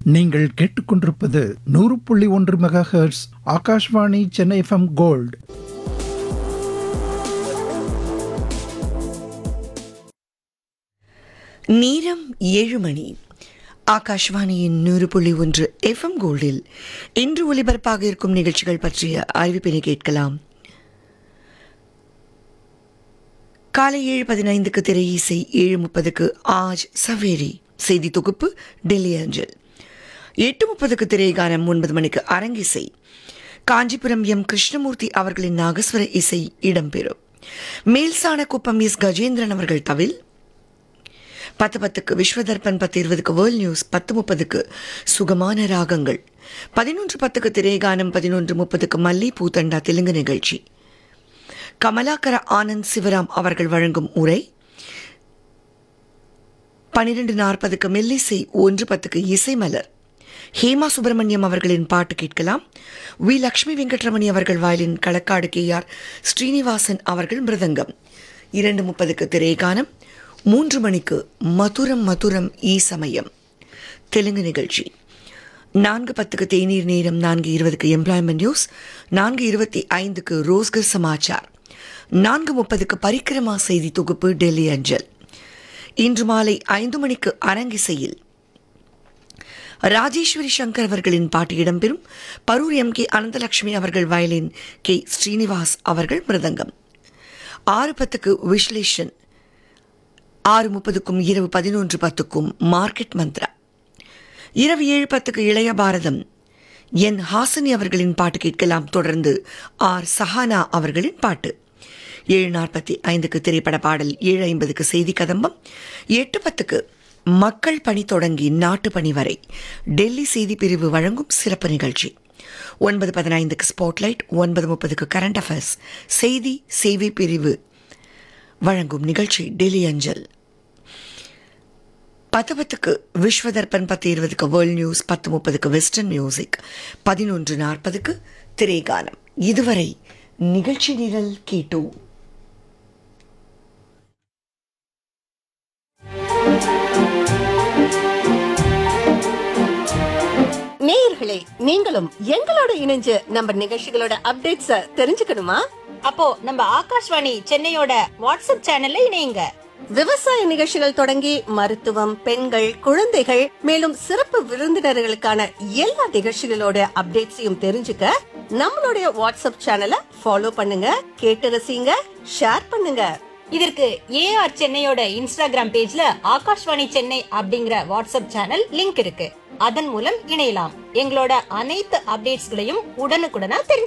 நீங்கள் கேட்டுக்கொண்டிருப்பது நூறு புள்ளி ஒன்று mega hertz Akashvani Chennai FM gold நேரம் ஏழு மணி ஆகாஷ்வாணியின் நூறு புள்ளி ஒன்று எஃப்எம் கோல்டில் இன்று ஒலிபரப்பாக இருக்கும் நிகழ்ச்சிகள் பற்றிய அறிவிப்பினை கேட்கலாம் காலை ஏழு பதினைந்துக்கு திரை இசை ஏழு முப்பதுக்கு ஆஜ் சவேரி செய்தி தொகுப்பு டெல்லி அஞ்சல் எட்டு முப்பதுக்கு திரைகானம் ஒன்பது மணிக்கு அரங்கிசை காஞ்சிபுரம் எம் கிருஷ்ணமூர்த்தி அவர்களின் நாகஸ்வர இசை இடம்பெறும் மேல்சாணக்குப்பம் எஸ் கஜேந்திரன் அவர்கள் தவில் பத்து பத்துக்கு விஸ்வதர்பன் பத்து இருபதுக்கு வேர்ல்ட் நியூஸ் பத்து முப்பதுக்கு சுகமான ராகங்கள் பதினொன்று பத்துக்கு திரைகானம் பதினொன்று முப்பதுக்கு மல்லி பூத்தண்டா தெலுங்கு நிகழ்ச்சி கமலாகர ஆனந்த் சிவராம் அவர்கள் வழங்கும் உரை பன்னிரண்டு நாற்பதுக்கு மெல்லிசை ஒன்று பத்துக்கு இசைமலர் ஹேமா சுப்பிரமணியம் அவர்களின் பாட்டு கேட்கலாம் வி லக்ஷ்மி வெங்கட்ரமணி அவர்கள் violin Kalakkad K R Srinivasan அவர்கள் மிருதங்கம் இரண்டு முப்பதுக்கு திரைகானம் மூன்று மணிக்கு மதுரம் மதுரம் ஈ சமயம் தெலுங்கு நிகழ்ச்சி நான்கு பத்துக்கு தேநீர் நேரம் நான்கு இருபதுக்கு எம்ப்ளாய்மெண்ட் நியூஸ் நான்கு இருபத்தி ஐந்துக்கு ரோஸ்கர் சமாச்சார் நான்கு முப்பதுக்கு பரிக்கிரமா செய்தி தொகுப்பு டெல்லி அஞ்சல் இன்று மாலை ஐந்து மணிக்கு அரங்கிசையில் ராஜேஸ்வரி சங்கர் அவர்களின் பாட்டு இடம்பெறும் பரூர் எம் கே அனந்தலட்சுமி அவர்கள் வயலின் கே ஸ்ரீனிவாஸ் அவர்கள் மிருதங்கம் ஆறு பத்துக்கு விஸ்லேஷன் ஆறு முப்பதுக்கும் இரவு பதினொன்று பத்துக்கும் மார்க்கெட் மந்த்ரா இரவு ஏழு பத்துக்கு இளைய பாரதம் என் ஹாசினி அவர்களின் பாட்டு கேட்கலாம் தொடர்ந்து ஆர் சஹானா அவர்களின் பாட்டு ஏழு நாற்பத்தி ஐந்துக்கு திரைப்பட பாடல் ஏழு ஐம்பதுக்கு செய்தி கதம்பம் எட்டு பத்துக்கு மக்கள் பணி தொடங்கி நாட்டு பணி வரை டெல்லி செய்தி பிரிவு வழங்கும் சிறப்பு நிகழ்ச்சி ஒன்பது பதினைந்துக்கு ஸ்பாட்லைட் ஒன்பது முப்பதுக்கு கரண்ட் அஃபேர்ஸ் செய்தி சேவை பிரிவு வழங்கும் நிகழ்ச்சி டெல்லி அஞ்சல் பத்து பத்துக்கு விஸ்வதர்பன் பத்து இருபதுக்கு வேர்ல்ட் நியூஸ் பத்து முப்பதுக்கு வெஸ்டர்ன் மியூசிக் பதினொன்று நாற்பதுக்கு திரைகானம் இதுவரை நிகழ்ச்சி நிரல் கேட்டோம் நேயர்களே நீங்களும் எங்களோட இணைஞ்சு நம்ம நிகழ்ச்சிகளோட அப்டேட்ஸ தெரிஞ்சுக்கணுமா அப்போ நம்ம ஆகாஷ்வாணி சென்னையோட வாட்ஸ்அப் சேனல்ல இணையுங்க விவசாய நிகழ்ச்சிகள் தொடங்கி மருத்துவம் பெண்கள் குழந்தைகள் மேலும் சிறப்பு விருந்தினர்களுக்கான எல்லா நிகழ்ச்சிகளோட அப்டேட்ஸையும் தெரிஞ்சுக்க நம்மளுடைய வாட்ஸ்அப் சேனலை ஃபாலோ பண்ணுங்க கேட்டு ரசிங்க ஷேர் பண்ணுங்க இதற்கு ஏஆர் சென்னையோட இன்ஸ்டாகிராம் பேஜ்ல ஆகாஷ்வாணி சென்னை அப்படிங்கிற வாட்ஸ்அப் சேனல் லிங்க் இருக்கு அதன் மூலம் இணையலாம் எங்களோட அனைத்து அப்டேட்ஸ்களையும் உடனுக்குடனா தெரிஞ்சு